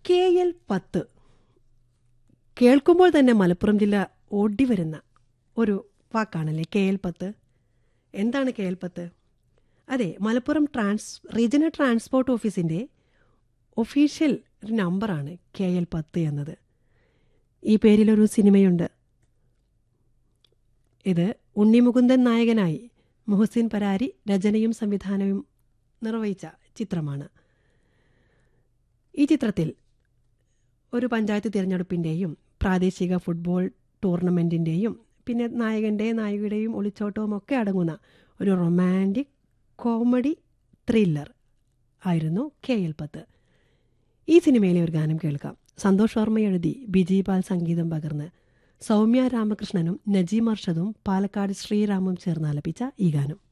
K L പത്ത് കേൾക്കുമ്പോൾ തന്നെ മലപ്പുറം ജില്ല ഓടി വരുന്ന ഒരു വാക്കാണല്ലേ കെ എൽ പത്ത് എന്താണ് കെ എൽ പത്ത് അതെ മലപ്പുറം ട്രാൻസ് റീജിയണൽ ട്രാൻസ്പോർട്ട് ഓഫീസിൻ്റെ ഒഫീഷ്യൽ ഒരു നമ്പറാണ് കെ എൽ പത്ത് എന്നത് ഈ പേരിലൊരു സിനിമയുണ്ട് ഇത് ഉണ്ണിമുകുന്ദൻ നായകനായി മുഹസിൻ പരാരി രചനയും സംവിധാനവും നിർവഹിച്ച ചിത്രമാണ് ഈ ചിത്രത്തിൽ ഒരു പഞ്ചായത്ത് തിരഞ്ഞെടുപ്പിൻ്റെയും പ്രാദേശിക ഫുട്ബോൾ ടൂർണമെൻറ്റിൻ്റെയും പിന്നെ നായകൻ്റെ നായികയുടെയും ഒളിച്ചോട്ടവും ഒക്കെ അടങ്ങുന്ന ഒരു റൊമാൻറ്റിക് കോമഡി ത്രില്ലർ ആയിരുന്നു കെ എൽ പത്ത് ഈ സിനിമയിലെ ഒരു ഗാനം കേൾക്കാം സന്തോഷ് വർമ്മ എഴുതി ബിജി പാൽ സംഗീതം പകർന്ന് സൗമ്യ രാമകൃഷ്ണനും നജീം അർഷദും പാലക്കാട് ശ്രീറാമും ചേർന്ന് ആലപിച്ച ഈ ഗാനം